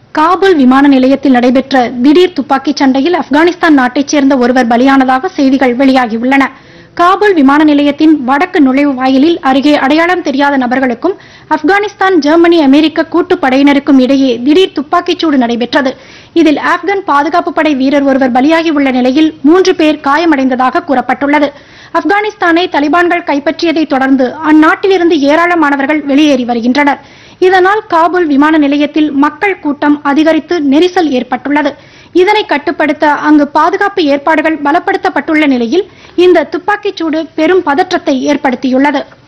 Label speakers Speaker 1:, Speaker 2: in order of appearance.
Speaker 1: காபூல் விமான நிலையத்தில் நடைபெற்ற திடீர் துப்பாக்கிச் சண்டையில் ஆப்கானிஸ்தான் நாட்டைச் சேர்ந்த ஒருவர் பலியானதாக செய்திகள் வெளியாகியுள்ளன காபூல் விமான நிலையத்தின் வடக்கு நுழைவு வாயிலில் அருகே அடையாளம் தெரியாத நபர்களுக்கும் ஆப்கானிஸ்தான் ஜெர்மனி அமெரிக்க கூட்டுப் படையினருக்கும் இடையே திடீர் துப்பாக்கிச்சூடு நடைபெற்றது இதில் ஆப்கன் பாதுகாப்பு படை வீரர் ஒருவர் பலியாகியுள்ள நிலையில் மூன்று பேர் காயமடைந்ததாக கூறப்பட்டுள்ளது ஆப்கானிஸ்தானை தலிபான்கள் கைப்பற்றியதை தொடர்ந்து அந்நாட்டிலிருந்து ஏராளமானவர்கள் வெளியேறி வருகின்றனர் இதனால் காபூல் விமான நிலையத்தில் மக்கள் கூட்டம் அதிகரித்து நெரிசல் ஏற்பட்டுள்ளது இதனை கட்டுப்படுத்த அங்கு பாதுகாப்பு ஏற்பாடுகள் பலப்படுத்தப்பட்டுள்ள நிலையில் இந்த துப்பாக்கிச்சூடு பெரும் பதற்றத்தை ஏற்படுத்தியுள்ளது